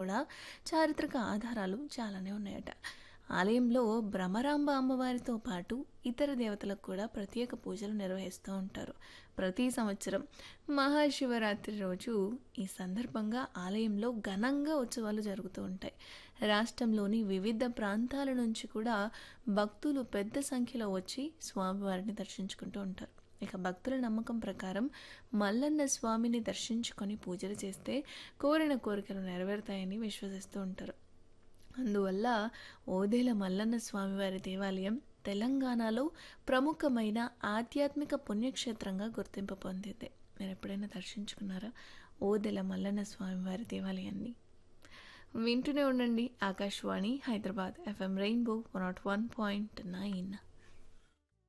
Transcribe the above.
కూడా చారిత్రక ఆధారాలు చాలానే ఉన్నాయట ఆలయంలో భ్రమరాంబ అమ్మవారితో పాటు ఇతర దేవతలకు కూడా ప్రత్యేక పూజలు నిర్వహిస్తూ ఉంటారు ప్రతి సంవత్సరం మహాశివరాత్రి రోజు ఈ సందర్భంగా ఆలయంలో ఘనంగా ఉత్సవాలు జరుగుతూ ఉంటాయి రాష్ట్రంలోని వివిధ ప్రాంతాల నుంచి కూడా భక్తులు పెద్ద సంఖ్యలో వచ్చి స్వామివారిని దర్శించుకుంటూ ఉంటారు ఇక భక్తుల నమ్మకం ప్రకారం మల్లన్న స్వామిని దర్శించుకొని పూజలు చేస్తే కోరిన కోరికలు నెరవేరుతాయని విశ్వసిస్తూ ఉంటారు అందువల్ల ఓదేల మల్లన్న స్వామివారి దేవాలయం తెలంగాణలో ప్రముఖమైన ఆధ్యాత్మిక పుణ్యక్షేత్రంగా గుర్తింపు పొందింది మీరు ఎప్పుడైనా దర్శించుకున్నారా ఓదెల మల్లన్న స్వామివారి దేవాలయాన్ని వింటూనే ఉండండి Akashvani Hyderabad FM rainbow one naught one point nine